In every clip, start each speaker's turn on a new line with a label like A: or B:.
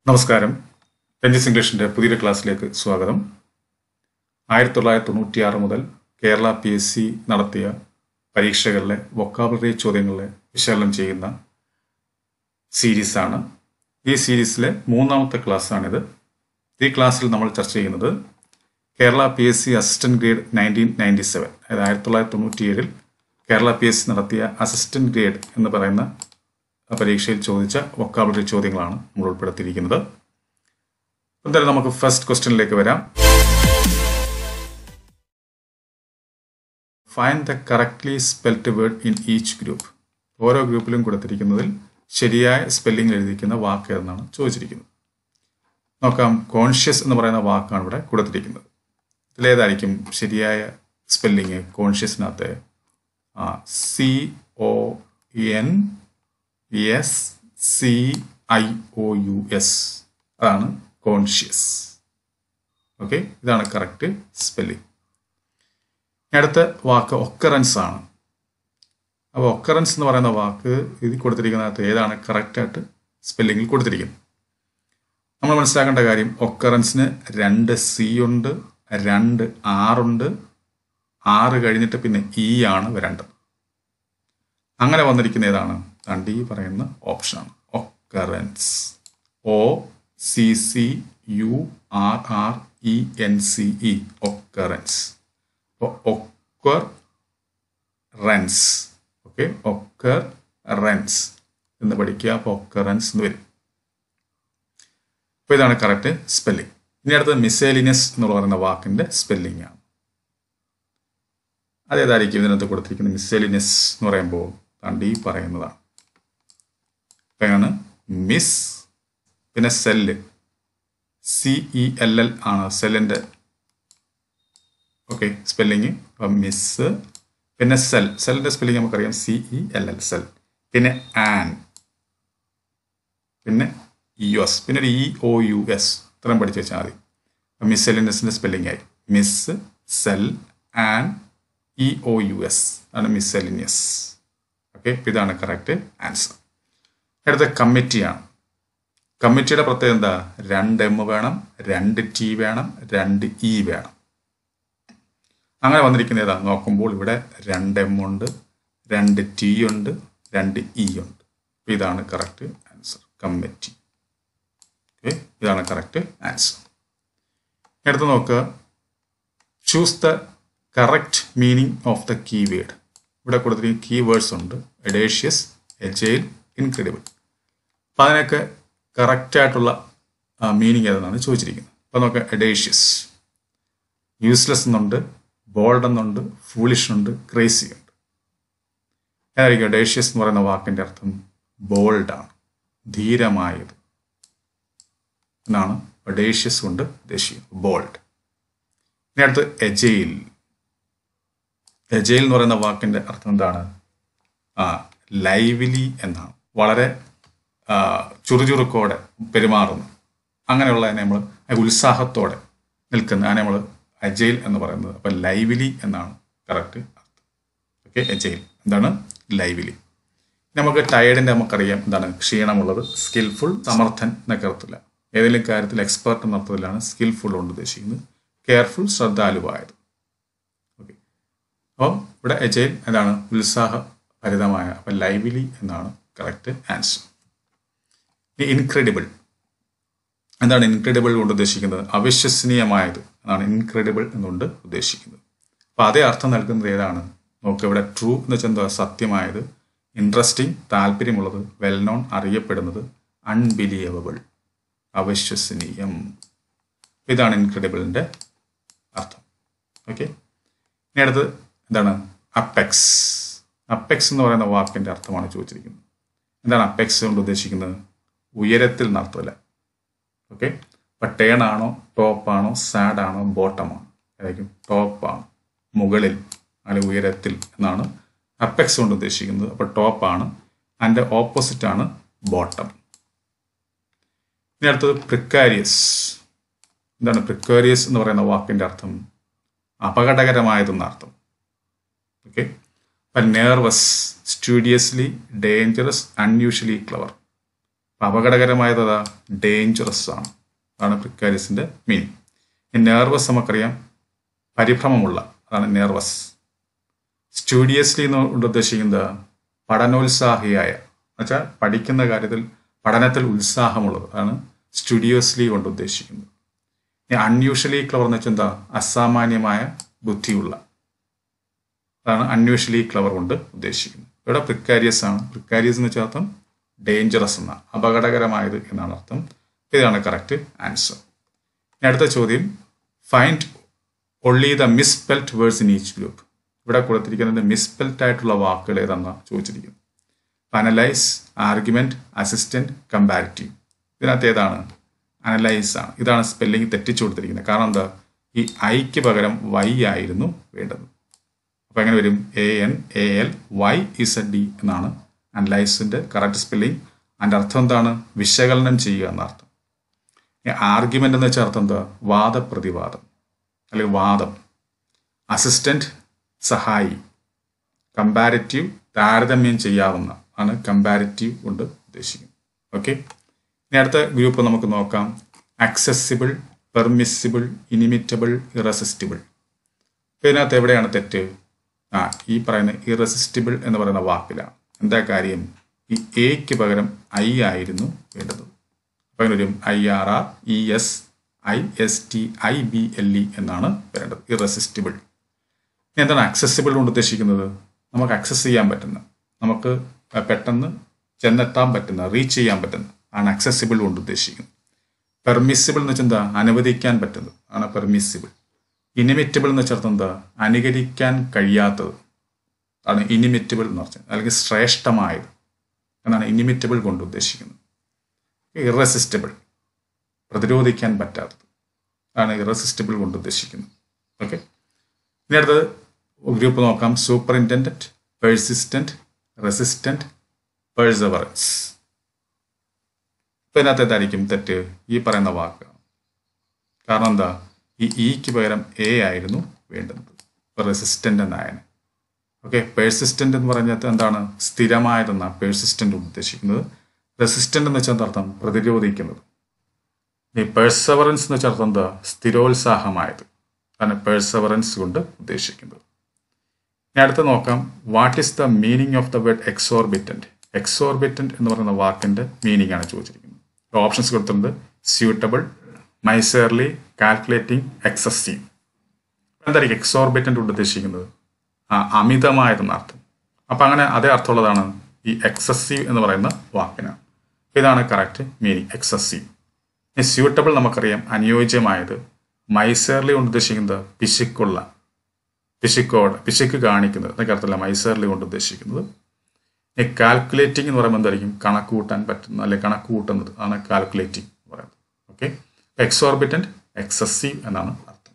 A: നമസ്കാരം രഞ്ജിസ് ഇംഗ്ലീഷിൻ്റെ പുതിയൊരു ക്ലാസ്സിലേക്ക് സ്വാഗതം ആയിരത്തി തൊള്ളായിരത്തി തൊണ്ണൂറ്റിയാറ് മുതൽ കേരള പി എസ് സി നടത്തിയ പരീക്ഷകളിലെ വൊക്കാബുലറി ചോദ്യങ്ങളെ വിശകലനം ചെയ്യുന്ന സീരീസാണ് ഈ സീരീസിലെ മൂന്നാമത്തെ ക്ലാസ്സാണിത് ഈ ക്ലാസ്സിൽ നമ്മൾ ചർച്ച ചെയ്യുന്നത് Kerala P S C assistant grade nineteen ninety seven അതായത് ആയിരത്തി തൊള്ളായിരത്തി തൊണ്ണൂറ്റിയേഴിൽ കേരള പി എസ് സി നടത്തിയ അസിസ്റ്റന്റ് ഗ്രേഡ് എന്ന് പറയുന്ന പരീക്ഷയിൽ ചോദിച്ച വൊക്കാബുലറി ചോദ്യങ്ങളാണ് നമ്മൾ ഉൾപ്പെടുത്തിയിരിക്കുന്നത് എന്തായാലും നമുക്ക് ഫസ്റ്റ് ക്വസ്റ്റ്യനിലേക്ക് വരാം find the correctly spelled word in each group ഓരോ ഗ്രൂപ്പിലും കൊടുത്തിരിക്കുന്നതിൽ ശരിയായ സ്പെല്ലിംഗ് എഴുതിയിരിക്കുന്ന വാക്ക് എന്നാണ് ചോദിച്ചിരിക്കുന്നത് നോക്കാം കോൺഷ്യസ് എന്ന് പറയുന്ന വാക്കാണ് ഇവിടെ കൊടുത്തിരിക്കുന്നത് ഇതിലേതായിരിക്കും ശരിയായ സ്പെല്ലിങ് കോൺഷ്യസിനകത്ത് C O N S C I O U S അതാണ് കോൺഷ്യസ് ഓക്കെ ഇതാണ് കറക്റ്റ് സ്പെല്ലിംഗ് അടുത്ത വാക്ക് ഒക്കറൻസ് ആണ് അപ്പോൾ ഒക്കറൻസ് എന്ന് പറയുന്ന വാക്ക് ഇതിൽ കൊടുത്തിരിക്കുന്നതിനകത്ത് ഏതാണ് കറക്റ്റായിട്ട് സ്പെല്ലിങ്ങിൽ കൊടുത്തിരിക്കുന്നത് നമ്മൾ മനസ്സിലാക്കേണ്ട കാര്യം ഒക്കറൻസിന് രണ്ട് സി ഉണ്ട് രണ്ട് ആറുണ്ട് ആറ് കഴിഞ്ഞിട്ട് പിന്നെ ഇ ആണ് വരേണ്ടത് അങ്ങനെ വന്നിരിക്കുന്ന ഏതാണ് താണ്ട് ഈ പറയുന്ന ഓപ്ഷനാണ് occurrence O C C U R R E N C E occurrence അപ്പോൾ occurrence okay occurrence എന്ന് പഠിക്കുക അപ്പോൾ ഒക്കറൻസ് എന്ന് വരും അപ്പോൾ ഇതാണ് കറക്റ്റ് സ്പെല്ലിംഗ് ഇനി അടുത്തത് മിസേലിനസ് എന്ന് പറയുന്ന വാക്കിന്റെ സ്പെല്ലിംഗ് ആണ് അതേതായിരിക്കും ഇതിനകത്ത് കൊടുത്തിരിക്കുന്നത് മിസേലിനസ് എന്ന് പറയുമ്പോൾ താണ്ട് ഈ പറയുന്നതാണ് അപ്പോഴാണ് മിസ് പിന്നെ cell C E L L ആണ് സെല്ലിൻ്റെ ഓക്കെ സ്പെല്ലിങ് അപ്പം മിസ് പിന്നെ സെൽ സെല്ലിൻ്റെ സ്പെല്ലിങ് നമുക്കറിയാം C E L L cell പിന്നെ ആൻ പിന്നെ യു എസ് പിന്നെ ഒരു ഇ ഒ യു എസ് ഇത്രയും പഠിച്ചു വെച്ചാൽ മതി മിസ്സെലിനസിൻ്റെ സ്പെല്ലിംഗ് ആയി miss cell an E O U S ആണ് മിസ്സെലിനിയസ് ഓക്കെ ഇതാണ് കറക്റ്റ് ആൻസർ അടുത്ത കമ്മിറ്റിയാണ് കമ്മിറ്റിയുടെ പ്രത്യേകത എന്താ രണ്ട് എം വേണം രണ്ട് ടി വേണം രണ്ട് ഇ വേണം അങ്ങനെ വന്നിരിക്കുന്ന ഏതാ നോക്കുമ്പോൾ ഇവിടെ രണ്ട് എം ഉണ്ട് രണ്ട് ടി ഉണ്ട് രണ്ട് ഇ ഉണ്ട് ഇതാണ് കറക്റ്റ് ആൻസർ കമ്മിറ്റി ഓക്കെ ഇതാണ് കറക്റ്റ് ആൻസർ അടുത്ത് നോക്കുക choose the correct meaning of the keyword ഇവിടെ കൊടുത്തിരിക്കുന്ന കീവേഡ്സ് ഉണ്ട് എഡേഷ്യസ് എജൈൽ ഇൻക്രെഡിബിൾ അപ്പം അതിനൊക്കെ കറക്റ്റായിട്ടുള്ള മീനിങ് ഏതെന്നാണ് ചോദിച്ചിരിക്കുന്നത് അപ്പോൾ നോക്കുക എഡേഷ്യസ് യൂസ്ലെസ് എന്നുണ്ട് ബോൾഡ് എന്നുണ്ട് ഫൂളിഷ് ഉണ്ട് ക്രേസി ഉണ്ട് ഏതായിരിക്കും എഡേഷ്യസ് എന്ന് പറയുന്ന വാക്കിൻ്റെ അർത്ഥം ബോൾഡാണ് ധീരമായത് എന്നാണ് ഒഡേഷ്യസ് കൊണ്ട് ഉദ്ദേശിക്കുന്നത് ബോൾഡ് ഇനി അടുത്ത് എജയിൽ എജയിൽ എന്ന് പറയുന്ന വാക്കിന്റെ അർത്ഥം എന്താണ് ആ ലൈവ്ലി എന്നാണ് വളരെ ചുറുചുറുക്കോടെ പെരുമാറുന്നു അങ്ങനെയുള്ളതിനെ നമ്മൾ ഉത്സാഹത്തോടെ നിൽക്കുന്ന അതിനെ നമ്മൾ അജയിൽ എന്ന് പറയുന്നത് അപ്പം ലൈവ്ലി എന്നാണ് കറക്റ്റ് അർത്ഥം ഓക്കെ എജയിൽ എന്താണ് ലൈവ്ലി നമുക്ക് ടയേർഡിന്റെ നമുക്കറിയാം എന്താണ് ക്ഷീണമുള്ളത് സ്കിൽഫുൾ സമർത്ഥൻ എന്നൊക്കെ അർത്ഥമില്ല ഏതെങ്കിലും കാര്യത്തിൽ എക്സ്പെർട്ട് എന്ന അർത്ഥത്തിലാണ് സ്കിൽഫുൾ കൊണ്ട് ഉദ്ദേശിക്കുന്നത് കെയർഫുൾ ശ്രദ്ധാലുവായത് ഓക്കെ അപ്പം ഇവിടെ എജയിൽ എന്താണ് ഉത്സാഹഭരിതമായ അപ്പം ലൈവ്ലി എന്നാണ് കറക്റ്റ് ആൻസർ ഇൻക്രെഡിബിൾ എന്താണ് ഇൻക്രെഡിബിൾ കൊണ്ട് ഉദ്ദേശിക്കുന്നത് അവിശ്വസനീയമായത് എന്നാണ് ഇൻക്രെഡിബിൾ എന്നുകൊണ്ട് ഉദ്ദേശിക്കുന്നത് അപ്പം അതേ അർത്ഥം നൽകുന്നത് ഏതാണ് നോക്കുക ഇവിടെ ട്രൂ എന്ന് വെച്ചാൽ എന്താ സത്യമായത് ഇൻട്രസ്റ്റിംഗ് താല്പര്യമുള്ളത് വെൽ നോൺ അറിയപ്പെടുന്നത് അൺബിലീവബിൾ അവിശ്വസനീയം ഇതാണ് ഇൻക്രെഡിബിളിൻ്റെ അർത്ഥം ഓക്കെ ഇനി അടുത്ത് എന്താണ് അപ്പെക്സ് അപ്പെക്സ് എന്ന് പറയുന്ന വാക്കിൻ്റെ അർത്ഥമാണ് ചോദിച്ചിരിക്കുന്നത് എന്താണ് അപ്പെക്സ് കൊണ്ട് ഉദ്ദേശിക്കുന്നത് ഉയരത്തിൽ നടത്തില്ല ഓക്കെ അപ്പം ടേൺ ആണോ ടോപ്പാണോ സാഡ് ആണോ ബോട്ടമാണോ ഏതായിരിക്കും ടോപ്പാണ് മുകളിൽ അല്ലെങ്കിൽ ഉയരത്തിൽ എന്നാണ് അപ്പെക്സ് കൊണ്ട് ഉദ്ദേശിക്കുന്നത് അപ്പോൾ ടോപ്പാണ് അതിൻ്റെ ഓപ്പോസിറ്റ് ആണ് ബോട്ടം ഇനി അടുത്തത് പ്രിക്കാരിയസ് എന്താണ് പ്രിക്കാരിയസ് എന്ന് പറയുന്ന വാക്കിൻ്റെ അർത്ഥം അപകടകരമായതെന്ന അർത്ഥം ഓക്കെ അപ്പം nervous studiously dangerous unusually clever അപ്പം അപകടകരമായത് അതാ ഡേഞ്ചറസ് ആണ് അതാണ് പ്രിക്കാരിയസിൻ്റെ മീനിങ് ഈ നെർവസ് നമുക്കറിയാം പരിഭ്രമമുള്ള അതാണ് നെർവസ് സ്റ്റുഡിയസ്ലി എന്ന് കൊണ്ട് ഉദ്ദേശിക്കുന്നത് പഠനോത്സാഹിയായ എന്നുവെച്ചാൽ പഠിക്കുന്ന കാര്യത്തിൽ പഠനത്തിൽ ഉത്സാഹമുള്ളത് അതാണ് സ്റ്റുഡിയോസ്ലി കൊണ്ട് ഉദ്ദേശിക്കുന്നത് അൺയൂഷ്വലി ക്ലവർ എന്ന് വെച്ചാൽ എന്താ അസാമാന്യമായ ബുദ്ധിയുള്ള അതാണ് അൺയൂഷ്വലി ക്ലവർ കൊണ്ട് ഉദ്ദേശിക്കുന്നത് ഇവിടെ പ്രിക്കാരിയസ് ആണ് പ്രിക്കാരിയസ് എന്ന് വെച്ചാൽ അർത്ഥം ഡേഞ്ചറസ് എന്ന അപകടകരമായത് എന്നാണ് അർത്ഥം ഇതാണ് കറക്റ്റ് ആൻസർ ഇനി അടുത്ത ചോദ്യം find only the misspelt words in each group ഇവിടെ കൊടുത്തിരിക്കുന്നത് മിസ്പെൽറ്റ് ആയിട്ടുള്ള വാക്കുകൾ ഏതെന്നാണ് ചോദിച്ചിരിക്കുന്നത് അനലൈസ് ആർഗ്യുമെന്റ് അസിസ്റ്റന്റ് കമ്പാരിറ്റീവ് ഇതിനകത്ത് ഏതാണ് അനലൈസ് ആണ് ഇതാണ് സ്പെല്ലിംഗ് തെറ്റിച്ചു കൊടുത്തിരിക്കുന്നത് കാരണം എന്താ ഈ ഐക്ക് പകരം വൈ ആയിരുന്നു വേണ്ടത് അപ്പോൾ എങ്ങനെ വരും A N A L Y Z D എന്നാണ് അനലൈസിന്റെ കറക്റ്റ് സ്പെല്ലിംഗ് അതിൻ്റെ അർത്ഥം എന്താണ് വിശകലനം ചെയ്യുക എന്നർത്ഥം ആർഗ്യുമെന്റ് എന്ന് വെച്ചാൽ അർത്ഥം എന്താ വാദപ്രതിവാദം അല്ലെങ്കിൽ വാദം അസിസ്റ്റന്റ് സഹായി കമ്പാരിറ്റീവ് താരതമ്യം ചെയ്യാവുന്ന ആണ് കമ്പാരിറ്റീവ് കൊണ്ട് ഉദ്ദേശിക്കുന്നത് ഓക്കെ ഇനി അടുത്ത ഗ്രൂപ്പ് നമുക്ക് നോക്കാം അക്സസിബിൾ പെർമിസിബിൾ ഇനിമിറ്റബിൾ ഇറസിസ്റ്റിബിൾ ഇതിനകത്ത് എവിടെയാണ് തെറ്റ് ആ ഈ പറയുന്ന ഇറസിസ്റ്റിബിൾ എന്ന് പറയുന്ന വാക്കിലാണ് എന്താ കാര്യം ഈ എക്ക് പകരം ഐ ആയിരുന്നു വേണ്ടത് അപ്പം അങ്ങനെ വരും I R R E S I S T I B L E എന്നാണ് വരേണ്ടത് ഇറസിസ്റ്റിബിൾ ഇനി എന്താണ് അക്സസിബിൾ കൊണ്ട് ഉദ്ദേശിക്കുന്നത് നമുക്ക് അക്സസ് ചെയ്യാൻ പറ്റുന്ന നമുക്ക് പെട്ടെന്ന് ചെന്നെത്താൻ പറ്റുന്ന റീച്ച് ചെയ്യാൻ പറ്റുന്ന ആണ് അക്സസിബിൾ കൊണ്ട് ഉദ്ദേശിക്കുന്നത് പെർമിസിബിൾ എന്ന് വെച്ചാൽ എന്താ അനുവദിക്കാൻ പറ്റുന്നത് ആണ് പെർമിസിബിൾ ഇനിമിറ്റബിൾ എന്ന് വെച്ചാൽ എന്താ അനുകരിക്കാൻ കഴിയാത്തത് ആണ് ഇനിമിറ്റബിൾ എന്ന് പറഞ്ഞത് അല്ലെങ്കിൽ ശ്രേഷ്ഠമായത് എന്നാണ് ഇനിമിറ്റബിൾ കൊണ്ട് ഉദ്ദേശിക്കുന്നത് ഇറസിസ്റ്റബിൾ പ്രതിരോധിക്കാൻ പറ്റാത്തത് ആണ് ഇറസിസ്റ്റബിൾ കൊണ്ട് ഉദ്ദേശിക്കുന്നത് ഓക്കെ ഇനി അടുത്തത് ഗ്രൂപ്പ് നോക്കാം സൂപ്പറിൻറ്റൻഡൻറ്റ് പേഴ്സിസ്റ്റൻറ്റ് റെസിസ്റ്റൻറ്റ് പേഴ്സവറൻസ് ഇപ്പം ഇതിനകത്ത് ഏതായിരിക്കും തെറ്റ് ഈ പറയുന്ന വാക്ക് കാരണം എന്താ ഈ ഇക്ക് പകരം എ ആയിരുന്നു വേണ്ടത് ഇപ്പോൾ റെസിസ്റ്റൻ്റ് എന്നായനെ ഓക്കെ പേഴ്സിസ്റ്റൻ്റ് എന്ന് പറഞ്ഞാൽ എന്താണ് സ്ഥിരമായതെന്നാണ് പേഴ്സിസ്റ്റൻ്റ് ഉദ്ദേശിക്കുന്നത് റെസിസ്റ്റൻ്റ് എന്ന് വെച്ചാൽ അർത്ഥം പ്രതിരോധിക്കുന്നത് ഈ പേഴ്സവറൻസ് എന്ന് വെച്ചാൽ അർത്ഥം എന്താ സ്ഥിരോത്സാഹമായത് ആണ് പേഴ്സവറൻസ് കൊണ്ട് ഉദ്ദേശിക്കുന്നത് ഇനി അടുത്ത് നോക്കാം what is the meaning of the word exorbitant exorbitant എന്ന് പറയുന്ന വാക്കിന്റെ മീനിങ് ആണ് ചോദിച്ചിരിക്കുന്നത് ഓപ്ഷൻസ് കൊടുത്തിട്ടുണ്ട് സ്യൂട്ടബിൾ മൈസേർലി കാൽക്കുലേറ്റിംഗ് എക്സസീവ് എന്തായിരിക്കും എക്സോർബിറ്റൻ്റ് കൊണ്ട് ഉദ്ദേശിക്കുന്നത് ആ അമിതമായതെന്ന അർത്ഥം അപ്പം അങ്ങനെ അതേ അർത്ഥമുള്ളതാണ് ഈ എക്സസീവ് എന്ന് പറയുന്ന വാക്കിന് ഇതാണ് കറക്റ്റ് മീനിങ് എക്സസീവ് ഇനി സ്യൂട്ടബിൾ നമുക്കറിയാം അനുയോജ്യമായത് മൈസേർലി കൊണ്ട് ഉദ്ദേശിക്കുന്നത് പിശുക്കുള്ള പിശുക്കോട് പിശുക്ക് കാണിക്കുന്നത് എന്നൊക്കെ അർത്ഥമല്ല മൈസേർലി കൊണ്ട് ഉദ്ദേശിക്കുന്നത് ഈ കാൽക്കുലേറ്റിംഗ് എന്ന് പറയുമ്പോൾ എന്തായിരിക്കും കണക്ക് കൂട്ടാൻ പറ്റുന്ന അല്ലെങ്കിൽ കണക്ക് കൂട്ടുന്നത് ആണ് കാൽക്കുലേറ്റിംഗ് എന്ന് പറയുന്നത് ഓക്കെ എക്സോർബിറ്റൻറ്റ് എക്സസീവ് എന്നാണ് അർത്ഥം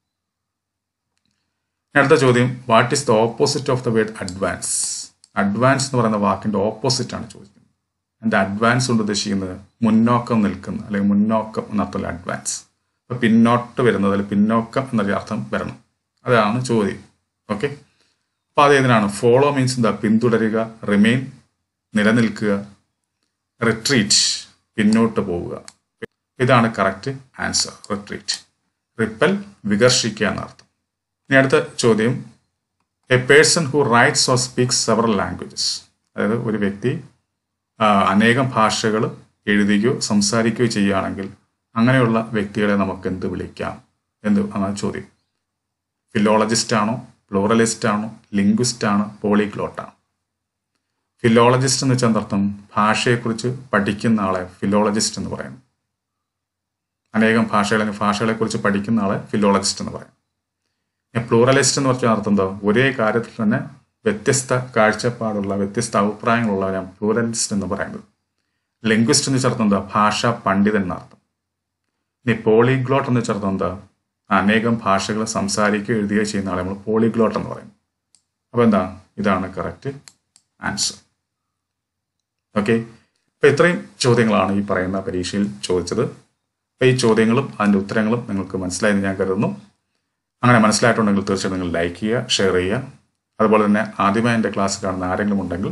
A: അടുത്ത ചോദ്യം what is the opposite of the word advance advance എന്ന് പറയുന്ന വാക്കിന്റെ ഓപ്പോസിറ്റ് ആണ് ചോദിക്കുന്നത് എൻ്റെ അഡ്വാൻസ് കൊണ്ട് ഉദ്ദേശിക്കുന്നത് മുന്നോക്കം നിൽക്കുന്ന അല്ലെങ്കിൽ മുന്നോക്കം എന്നർത്ഥമല്ല അഡ്വാൻസ് അപ്പോൾ പിന്നോട്ട് വരുന്നത് അല്ലെങ്കിൽ പിന്നോക്കം എന്നൊരു അർത്ഥം വരണം അതാണ് ചോദ്യം ഓക്കെ അപ്പോൾ അത് ഏതിനാണ് ഫോളോ മീൻസ് എന്താ പിന്തുടരുക റിമെയിൻ നിലനിൽക്കുക റിട്രീറ്റ് പിന്നോട്ട് പോവുക ഇതാണ് കറക്റ്റ് ആൻസർ റിട്രീറ്റ് റിപ്പൽ വികർഷിക്കുക എന്നർത്ഥം ഇനി അടുത്ത ചോദ്യം a person who writes or speaks several languages അതായത് ഒരു വ്യക്തി അനേകം ഭാഷകൾ എഴുതുകയോ സംസാരിക്കുകയോ ചെയ്യുകയാണെങ്കിൽ അങ്ങനെയുള്ള വ്യക്തികളെ നമുക്ക് എന്ത് വിളിക്കാം എന്ത് എന്നാണ് ചോദ്യം ഫിലോളജിസ്റ്റ് ആണോ പ്ലൂറലിസ്റ്റ് ആണോ ലിംഗ്വിസ്റ്റ് ആണോ പോളിഗ്ലോട്ടാണോ ഫിലോളജിസ്റ്റ് എന്ന് വെച്ചാൽ അർത്ഥം ഭാഷയെക്കുറിച്ച് പഠിക്കുന്ന ആളെ ഫിലോളജിസ്റ്റ് എന്ന് പറയുന്നു അനേകം ഭാഷകൾ ഭാഷകളെക്കുറിച്ച് പഠിക്കുന്ന ആളെ ഫിലോളജിസ്റ്റ് എന്ന് പറയും പ്ലൂറലിസ്റ്റ് എന്ന് പറഞ്ഞാൽ അർത്ഥം എന്താ ഒരേ കാര്യത്തിൽ തന്നെ വ്യത്യസ്ത കാഴ്ചപ്പാടുള്ള വ്യത്യസ്ത അഭിപ്രായങ്ങളുള്ളവരാണ് പ്ലൂറലിസ്റ്റ് എന്ന് പറയുന്നത് ലിംഗ്വിസ്റ്റ് എന്ന് വെച്ചാൽ എന്താ ഭാഷാ പണ്ഡിതൻ എന്നർത്ഥം ഇനി പോളിഗ്ലോട്ട് എന്ന് വെച്ചാൽ എന്താ അനേകം ഭാഷകൾ സംസാരിക്കുകയോ എഴുതുകയോ ചെയ്യുന്ന ആളെ നമ്മൾ പോളിഗ്ലോട്ട് എന്ന് പറയും അപ്പോൾ എന്താ ഇതാണ് കറക്റ്റ് ആൻസർ ഓക്കെ അപ്പോൾ ഇത്രയും ചോദ്യങ്ങളാണ് ഈ പറയുന്ന പരീക്ഷയിൽ ചോദിച്ചത് അപ്പോൾ ഈ ചോദ്യങ്ങളും അതിൻ്റെ ഉത്തരങ്ങളും നിങ്ങൾക്ക് മനസ്സിലായെന്ന് ഞാൻ കരുതുന്നു അങ്ങനെ മനസ്സിലായിട്ടുണ്ടെങ്കിൽ തീർച്ചയായിട്ടും നിങ്ങൾ ലൈക്ക് ചെയ്യുക ഷെയർ ചെയ്യുക അതുപോലെ തന്നെ ആദ്യമായി എൻ്റെ ക്ലാസ് കാണുന്ന ആരെങ്കിലും ഉണ്ടെങ്കിൽ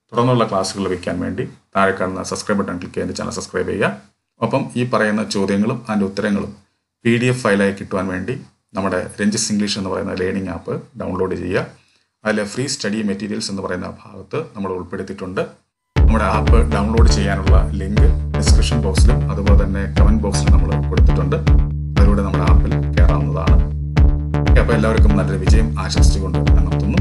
A: തുടർന്നുള്ള ക്ലാസ്സുകൾ ലഭിക്കാൻ വേണ്ടി താഴെ കാണുന്ന സബ്സ്ക്രൈബ് ബട്ടൺ ക്ലിക്ക് ചെയ്ത് ചാനൽ സബ്സ്ക്രൈബ് ചെയ്യുക ഒപ്പം ഈ പറയുന്ന ചോദ്യങ്ങളും അതിൻ്റെ ഉത്തരങ്ങളും പി ഡി എഫ് ഫയലായി കിട്ടുവാൻ വേണ്ടി നമ്മുടെ രഞ്ജിസ് ഇംഗ്ലീഷ് എന്ന് പറയുന്ന ലേണിംഗ് ആപ്പ് ഡൗൺലോഡ് ചെയ്യുക അതിലെ ഫ്രീ സ്റ്റഡി മെറ്റീരിയൽസ് എന്ന് പറയുന്ന ഭാഗത്ത് നമ്മൾ ഉൾപ്പെടുത്തിയിട്ടുണ്ട് നമ്മുടെ ആപ്പ് ഡൗൺലോഡ് ചെയ്യാനുള്ള ലിങ്ക് ഡിസ്ക്രിപ്ഷൻ ബോക്സിലും അതുപോലെ തന്നെ കമൻറ്റ് ബോക്സിലും നമ്മൾ കൊടുത്തിട്ടുണ്ട് അതിലൂടെ നമ്മുടെ ആപ്പിൽ കയറാവുന്നതാണ് അപ്പോൾ എല്ലാവർക്കും നല്ലൊരു വിജയം ആശംസിച്ചുകൊണ്ട് ഞാൻ നിർത്തുന്നു